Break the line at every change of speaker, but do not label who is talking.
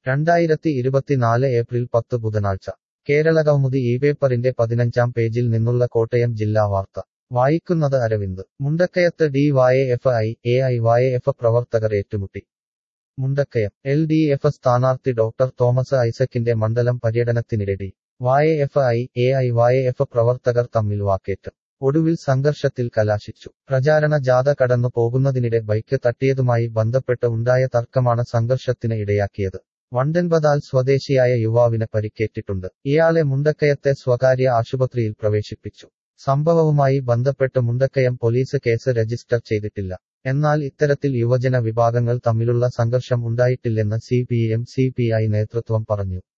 രണ്ടായിരത്തി ഇരുപത്തിനാല് ഏപ്രിൽ പത്ത് ബുധനാഴ്ച കേരളകൗമുദി ഈ പേപ്പറിന്റെ പതിനഞ്ചാം പേജിൽ നിന്നുള്ള കോട്ടയം ജില്ലാ വാർത്ത വായിക്കുന്നത് അരവിന്ദ് മുണ്ടക്കയത്ത് D Y F I A I Y F പ്രവർത്തകർ ഏറ്റുമുട്ടി മുണ്ടക്കയം എൽ ഡി എഫ് സ്ഥാനാർത്ഥി ഡോക്ടർ തോമസ് ഐസക്കിന്റെ മണ്ഡലം പര്യടനത്തിനിടെ D Y F I A I Y F പ്രവർത്തകർ തമ്മിൽ വാക്കേറ്റം ഒടുവിൽ സംഘർഷത്തിൽ കലാശിച്ചു പ്രചാരണ ജാഥ കടന്നു പോകുന്നതിനിടെ ബൈക്ക് തട്ടിയതുമായി ബന്ധപ്പെട്ട് ഉണ്ടായ തർക്കമാണ് സംഘർഷത്തിന് ഇടയാക്കിയത് വണ്ടൻപതാൽ സ്വദേശിയായ യുവാവിന് പരിക്കേറ്റിട്ടുണ്ട് ഇയാളെ മുണ്ടക്കയത്തെ സ്വകാര്യ ആശുപത്രിയിൽ പ്രവേശിപ്പിച്ചു സംഭവവുമായി ബന്ധപ്പെട്ട് മുണ്ടക്കയം പോലീസ് കേസ് രജിസ്റ്റർ ചെയ്തിട്ടില്ല എന്നാൽ ഇത്തരത്തിൽ യുവജന വിഭാഗങ്ങൾ തമ്മിലുള്ള സംഘർഷം ഉണ്ടായിട്ടില്ലെന്ന് C P M C P I നേതൃത്വം പറഞ്ഞു